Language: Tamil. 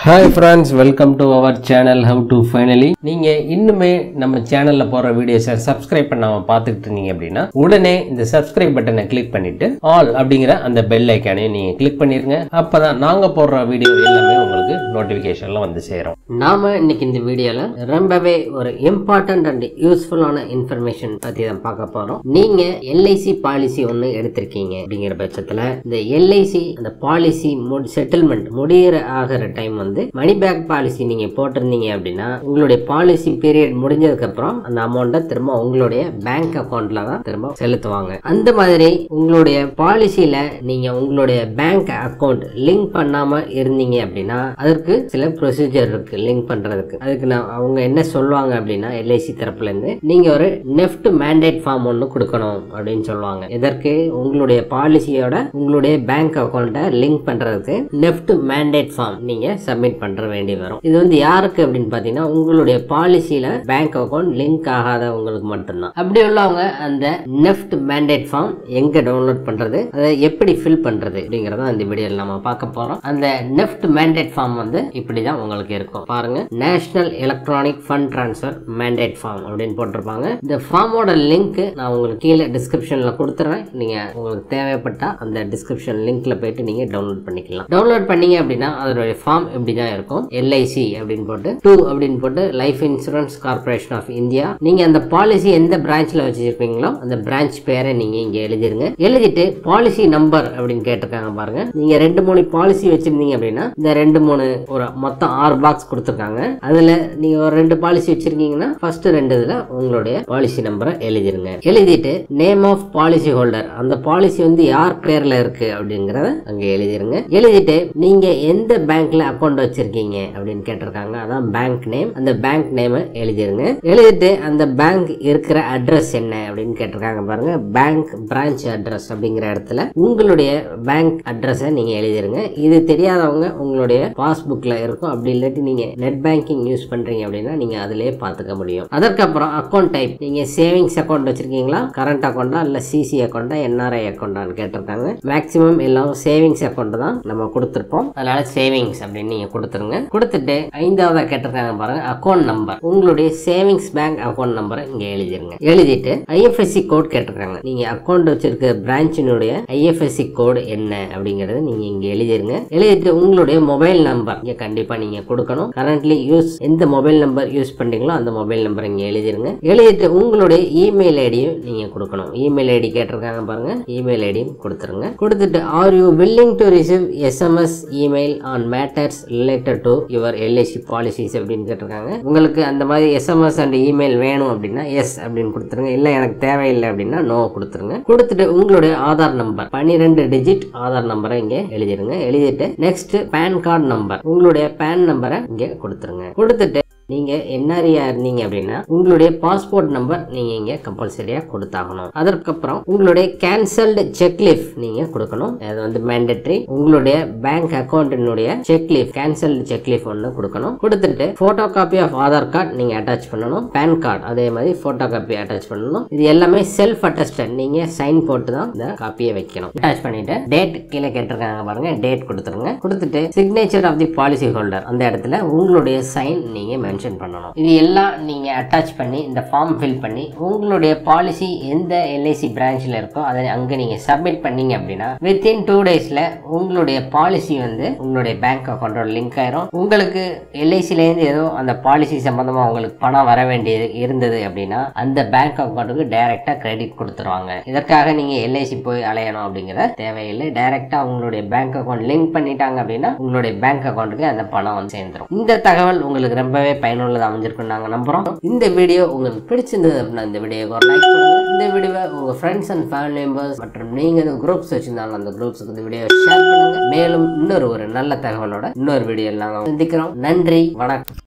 hi friends welcome to our channel how to finally நீங்கள் இன்னுமே நம்ம சேனலில் போகிற வீடியோஸை சப்ஸ்கிரைப் பண்ணாமல் பார்த்துக்கிட்டு இருந்தீங்க அப்படின்னா உடனே இந்த சப்ஸ்கிரைப் பட்டனை கிளிக் பண்ணிட்டு ஆல் அப்படிங்கிற அந்த பெல் ஐக்கானையும் நீங்கள் கிளிக் பண்ணிருங்க அப்போ தான் நாங்கள் போடுற வீடியோ எல்லாமே உங்களுக்கு நோட்டிஃபிகேஷனில் வந்து சேரும் நாம இன்னைக்கு இந்த வீடியோல ரொம்பவே ஒரு இம்பார்ட்டன்ட் அண்ட் யூஸ்ஃபுல்லான இன்ஃபர்மேஷன் பத்தி தான் பார்க்க போறோம் நீங்க எல்ஐசி பாலிசி ஒன்று எடுத்திருக்கீங்க அப்படிங்கிற பட்சத்துல இந்த எல்ஐசி அந்த பாலிசி செட்டில்மெண்ட் முடியிற ஆகிற டைம் வந்து மணி பேக் பாலிசி நீங்க போட்டிருந்தீங்க அப்படின்னா உங்களுடைய பாலிசி பீரியட் முடிஞ்சதுக்கு அப்புறம் அந்த அமௌண்ட்டை திரும்ப உங்களுடைய பேங்க் அக்கௌண்ட்ல தான் திரும்ப செலுத்துவாங்க அந்த மாதிரி உங்களுடைய பாலிசியில நீங்க உங்களுடைய பேங்க் அக்கவுண்ட் லிங்க் பண்ணாம இருந்தீங்க அப்படின்னா அதற்கு சில ப்ரொசீஜர் இருக்கு லிங்க் பண்றதுக்கு அதுக்கு நான் அவங்க என்ன சொல்லுவாங்க அப்படின்னா எல்ஐசி தரப்புல இருந்து நீங்க ஒரு நெஃப்ட் மேண்டேட் ஃபார்ம் ஒன்று கொடுக்கணும் அப்படின்னு சொல்லுவாங்க இதற்கு உங்களுடைய பாலிசியோட உங்களுடைய பேங்க் அக்கௌண்ட்டை லிங்க் பண்றதுக்கு நெஃப்ட் மேண்டேட் ஃபார்ம் நீங்க சப்மிட் பண்ற வேண்டி வரும் இது வந்து யாருக்கு அப்படின்னு பாத்தீங்கன்னா உங்களுடைய பாலிசியில பேங்க் அக்கௌண்ட் லிங்க் ஆகாதவங்களுக்கு மட்டும்தான் அப்படி உள்ளவங்க அந்த நெஃப்ட் மேண்டேட் ஃபார்ம் எங்க டவுன்லோட் பண்றது அதை எப்படி ஃபில் பண்றது அப்படிங்கறத இந்த வீடியோல நம்ம பார்க்க போறோம் அந்த நெஃப்ட் மேண்டேட் ஃபார்ம் வந்து இப்படிதான் உங்களுக்கு இருக்கும் பாருங்க national electronic fund transfer mandate form அப்படின்னு போட்டிருப்பாங்க இந்த ஃபார்மோட லிங்க் நான் உங்களுக்கு கீழே டிஸ்கிரிப்ஷன்ல கொடுத்துறேன் நீங்க உங்களுக்கு தேவைப்பட்டா அந்த டிஸ்கிரிப்ஷன் லிங்க்ல போயிட்டு நீங்க டவுன்லோட் பண்ணிக்கலாம் டவுன்லோட் பண்ணீங்க அப்படின்னா அதோட ஃபார்ம் இப்படிதான் இருக்கும் எல்ஐசி அப்படின்னு போட்டு டூ அப்படின்னு போட்டு life insurance corporation of India நீங்க அந்த பாலிசி எந்த பிரான்ச்ல வச்சிருப்பீங்களோ அந்த பிரான்ச் பேரை நீங்க இங்க எழுதிருங்க எழுதிட்டு பாலிசி நம்பர் அப்படின்னு கேட்டிருக்காங்க பாருங்க நீங்க ரெண்டு மூணு பாலிசி வச்சிருந்தீங்க அப்படின்னா இந்த ரெண்டு மூணு ஒரு மொத்தம் ஆறு பாக்ஸ் கொடுத்துருக்காங்க அதுல நீங்க ஒரு ரெண்டு பாலிசி வச்சிருக்கீங்கன்னா ஃபர்ஸ்ட் ரெண்டு இதுல உங்களுடைய பாலிசி நம்பரை எழுதிருங்க எழுதிட்டு நேம் ஆஃப் பாலிசி ஹோல்டர் அந்த பாலிசி வந்து யார் பேர்ல இருக்கு அப்படிங்கறத அங்க எழுதிருங்க எழுதிட்டு நீங்க எந்த பேங்க்ல அக்கௌண்ட் வச்சிருக்கீங்க அப்படின்னு கேட்டிருக்காங்க அதான் பேங்க் நேம் அந்த பேங்க் நேமை எழுதிருங்க எழுதிட்டு அந்த பேங்க் இருக்கிற அட்ரஸ் என்ன அப்படின்னு கேட்டிருக்காங்க பாருங்க பேங்க் பிரான்ச் அட்ரஸ் அப்படிங்கிற இடத்துல உங்களுடைய பேங்க் அட்ரஸை நீங்க எழுதிருங்க இது தெரியாதவங்க உங்களுடைய பாஸ்புக்ல இருக்கும் அப்படி இல்லாட்டி நீங்க நெட் பேங்கிங் யூஸ் பண்றீங்க அப்படின்னா நீங்க அதிலே பார்த்துக்க முடியும் அதற்கப்புறம் அக்கௌண்ட் டைப் நீங்க சேவிங்ஸ் அக்கௌண்ட் வச்சிருக்கீங்களா கரண்ட் அக்கௌண்டா இல்ல சிசி அக்கௌண்டா என்ஆர்ஐ அக்கௌண்டான்னு கேட்டிருக்காங்க மேக்ஸிமம் எல்லாம் சேவிங்ஸ் அக்கௌண்ட் தான் நம்ம கொடுத்துருப்போம் அதனால சேவிங்ஸ் அப்படின்னு நீங்க கொடுத்துருங்க கொடுத்துட்டு ஐந்தாவதா கேட்டிருக்காங்க பாருங்க அக்கௌண்ட் நம்பர் உங்களுடைய சேவிங்ஸ் பேங்க் அக்கௌண்ட் நம்பரை இங்க எழுதிருங்க எழுதிட்டு ஐஎஃப்எஸ்சி கோட் கேட்டிருக்காங்க நீங்க அக்கௌண்ட் வச்சிருக்க பிரான்ச்சினுடைய ஐஎஃப்எஸ்சி கோடு என்ன அப்படிங்கறத நீங்க இங்க எழுதிருங்க எழுதிட்டு உங்களுடைய மொபைல் நம்பர் இங்க கண்டிப்பா நீங்க கொடுக்கணும் கரண்ட்லி யூஸ் எந்த மொபைல் நம்பர் யூஸ் பண்றீங்களோ அந்த மொபைல் நம்பர் இங்க எழுதிருங்க எழுதிட்டு உங்களுடைய இமெயில் ஐடியும் நீங்க கொடுக்கணும் இமெயில் ஐடி கேட்டிருக்காங்க பாருங்க இமெயில் ஐடியும் கொடுத்துருங்க கொடுத்துட்டு are you willing to receive SMS email on matters related to your LIC policies அப்படின்னு கேட்டிருக்காங்க உங்களுக்கு அந்த மாதிரி எஸ்எம்எஸ் அண்ட் இமெயில் வேணும் அப்படின்னா எஸ் அப்படின்னு கொடுத்துருங்க இல்ல எனக்கு தேவையில்லை அப்படின்னா நோ கொடுத்துருங்க கொடுத்துட்டு உங்களுடைய ஆதார் நம்பர் பன்னிரெண்டு டிஜிட் ஆதார் நம்பரை இங்க எழுதிருங்க எழுதிட்டு நெக்ஸ்ட் பேன் கார்டு நம்பர் உங்களுடைய பேன் நம்பரை இங்க கொடுத்துருங்க கொடுத்துட்டு நீங்க என்ஆர்ஐயா இருந்தீங்க அப்படின்னா உங்களுடைய பாஸ்போர்ட் நம்பர் நீங்க இங்க கம்பல்சரியா கொடுத்தாகணும் அதற்கப்புறம் உங்களுடைய கேன்சல்டு செக்லீஃப் நீங்க கொடுக்கணும் அது வந்து மேண்டட்ரி உங்களுடைய பேங்க் அக்கௌண்டினுடைய செக்லீஃப் கேன்சல்டு செக்லீஃப் ஒன்று கொடுக்கணும் கொடுத்துட்டு photo copy of Aadhaar card நீங்க அட்டாச் பண்ணணும் பேன் கார்டு அதே மாதிரி போட்டோ காப்பி அட்டாச் பண்ணணும் இது எல்லாமே செல்ஃப் அட்டஸ்டட் நீங்க சைன் போட்டு தான் இந்த காப்பியை வைக்கணும் அட்டாச் பண்ணிட்டு டேட் கீழே கேட்டிருக்காங்க பாருங்க டேட் கொடுத்துருங்க கொடுத்துட்டு signature of the policy holder அந்த இடத்துல உங்களுடைய சைன் நீங்க மென்ஷன் பண்ணணும் இது எல்லாம் நீங்க அட்டாச் பண்ணி இந்த ஃபார்ம் ஃபில் பண்ணி உங்களுடைய பாலிசி எந்த எல்ஐசி பிரான்ச்ல இருக்கோ அதை அங்க நீங்க சப்மிட் பண்ணீங்க அப்படின்னா வித்தின் டூ டேஸ்ல உங்களுடைய பாலிசி வந்து உங்களுடைய பேங்க் அக்கௌண்டோட லிங்க் ஆயிரும் உங்களுக்கு எல்ஐசில இருந்து ஏதோ அந்த பாலிசி சம்பந்தமா உங்களுக்கு பணம் வர வேண்டியது இருந்தது அப்படின்னா அந்த பேங்க் அக்கௌண்ட்டுக்கு டைரக்டா கிரெடிட் கொடுத்துருவாங்க இதற்காக நீங்க எல்ஐசி போய் அலையணும் அப்படிங்கிற தேவையில்லை டைரக்டா உங்களுடைய பேங்க் அக்கௌண்ட் லிங்க் பண்ணிட்டாங்க அப்படின்னா உங்களுடைய பேங்க் அக்கௌண்ட்டுக்கு அந்த பணம் வந்து சேர்ந்துரும் இந்த தகவல் உங்களுக்கு ரொம்பவே பயனுள்ளதாக அமைஞ்சிருக்கும் நாங்க நம்புறோம் இந்த வீடியோ உங்களுக்கு பிடிச்சிருந்தது அப்படின்னா இந்த வீடியோக்கு ஒரு லைக் பண்ணுங்க இந்த வீடியோவை உங்க ஃப்ரெண்ட்ஸ் அண்ட் ஃபேமிலி மெம்பர்ஸ் மற்றும் நீங்க எதுவும் குரூப்ஸ் வச்சிருந்தாலும் அந்த குரூப்ஸுக்கு இந்த வீடியோ ஷேர் பண்ணுங்க மேலும் இன்னொரு ஒரு நல்ல தகவலோட இன்னொரு வீடியோ நாங்கள் சந்திக்கிறோம் நன்றி வணக்கம்